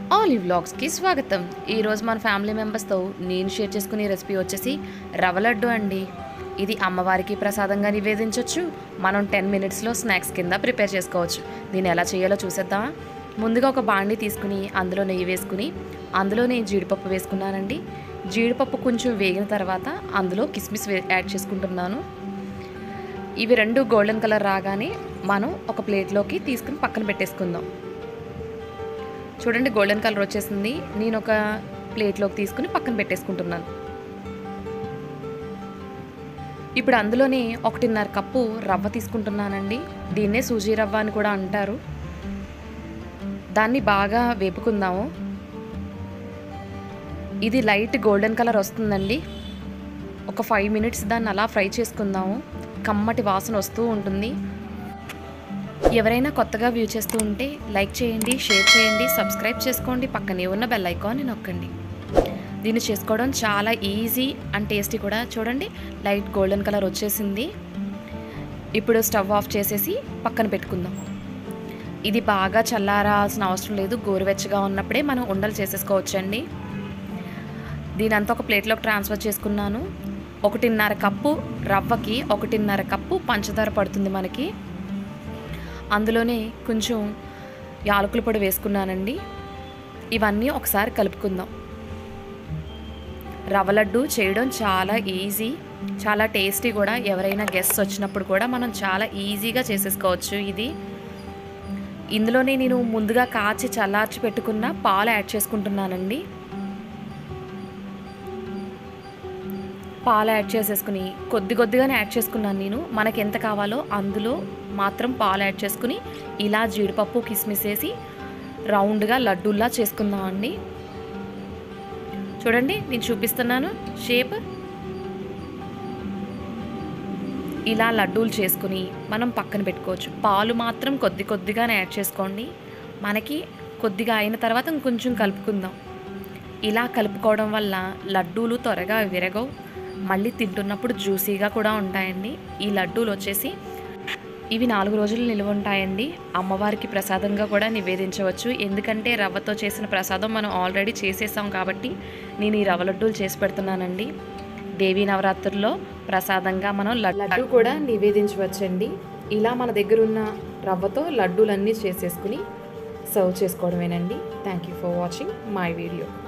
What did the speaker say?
all ఈ వ్లాగ్స్కి స్వాగతం ఈరోజు మన ఫ్యామిలీ మెంబర్స్తో నేను షేర్ చేసుకునే రెసిపీ వచ్చేసి రవ్వ లడ్డు అండి ఇది అమ్మవారికి ప్రసాదంగా నివేదించవచ్చు మనం టెన్ మినిట్స్లో స్నాక్స్ కింద ప్రిపేర్ చేసుకోవచ్చు దీన్ని ఎలా చేయాలో చూసేద్దామా ముందుగా ఒక బాండి తీసుకుని అందులో నెయ్యి వేసుకుని అందులో నేను జీడిపప్పు వేసుకున్నానండి జీడిపప్పు కొంచెం వేగిన తర్వాత అందులో కిస్మిస్ వే- యాడ్ చేసుకుంటున్నాను ఇవి రెండు గోల్డెన్ కలర్ రాగానే మనం ఒక ప్లేట్లోకి తీసుకుని పక్కన పెట్టేసుకుందాం చూడండి గోల్డెన్ కలర్ వచ్చేసింది నేను ఒక ప్లేట్లోకి తీసుకుని పక్కన పెట్టేసుకుంటున్నాను ఇప్పుడు అందులోనే ఒకటిన్నర కప్పు రవ్వ తీసుకుంటున్నానండి దీన్నే సూజీ రవ్వ అని కూడా అంటారు దాన్ని బాగా వేపుకుందాము ఇది లైట్ గోల్డెన్ కలర్ వస్తుందండి ఒక ఫైవ్ మినిట్స్ దాన్ని అలా ఫ్రై చేసుకుందాము కమ్మటి వాసన వస్తూ ఉంటుంది ఎవరైనా కొత్తగా వ్యూ చేస్తూ ఉంటే లైక్ చేయండి షేర్ చేయండి సబ్స్క్రైబ్ చేసుకోండి పక్కనే ఉన్న బెల్ ఐకాన్ని నొక్కండి దీన్ని చేసుకోవడం చాలా ఈజీ అండ్ టేస్టీ కూడా చూడండి లైట్ గోల్డెన్ కలర్ వచ్చేసింది ఇప్పుడు స్టవ్ ఆఫ్ చేసేసి పక్కన పెట్టుకుందాం ఇది బాగా చల్లారాల్సిన అవసరం లేదు గోరువెచ్చగా ఉన్నప్పుడే మనం ఉండలు చేసేసుకోవచ్చండి దీని అంతా ఒక ప్లేట్లోకి ట్రాన్స్ఫర్ చేసుకున్నాను ఒకటిన్నర కప్పు రవ్వకి ఒకటిన్నర కప్పు పంచదార పడుతుంది మనకి అందులోనే కొంచెం యాలకుల పొడి వేసుకున్నానండి ఇవన్నీ ఒకసారి కలుపుకుందాం రవ్వ లడ్డు చేయడం చాలా ఈజీ చాలా టేస్టీ కూడా ఎవరైనా గెస్ట్స్ వచ్చినప్పుడు కూడా మనం చాలా ఈజీగా చేసేసుకోవచ్చు ఇది ఇందులోనే నేను ముందుగా కాచి చల్లార్చి పెట్టుకున్న పాలు యాడ్ చేసుకుంటున్నానండి పాలు యాడ్ చేసేసుకుని కొద్ది కొద్దిగానే యాడ్ చేసుకున్నాను నేను మనకి ఎంత కావాలో అందులో మాత్రం పాలు యాడ్ చేసుకుని ఇలా జీడిపప్పు కిస్మిస్ వేసి రౌండ్గా లడ్డూల్లా చేసుకుందామండి చూడండి నేను చూపిస్తున్నాను షేప్ ఇలా లడ్డూలు చేసుకుని మనం పక్కన పెట్టుకోవచ్చు పాలు మాత్రం కొద్ది కొద్దిగానే యాడ్ చేసుకోండి మనకి కొద్దిగా అయిన తర్వాత ఇంకొంచెం కలుపుకుందాం ఇలా కలుపుకోవడం వల్ల లడ్డూలు త్వరగా విరగవు మళ్ళీ తింటున్నప్పుడు జ్యూసీగా కూడా ఉంటాయండి ఈ లడ్డూలు వచ్చేసి ఇవి నాలుగు రోజులు నిల్వ ఉంటాయండి అమ్మవారికి ప్రసాదంగా కూడా నివేదించవచ్చు ఎందుకంటే రవ్వతో చేసిన ప్రసాదం మనం ఆల్రెడీ చేసేసాం కాబట్టి నేను ఈ రవ్వ లడ్డూలు చేసి పెడుతున్నానండి దేవీ నవరాత్రుల్లో ప్రసాదంగా మనం లడ్డు కూడా నివేదించవచ్చండి ఇలా మన దగ్గర ఉన్న రవ్వతో లడ్డూలన్నీ చేసేసుకుని సర్వ్ చేసుకోవడమేనండి thank you for watching my video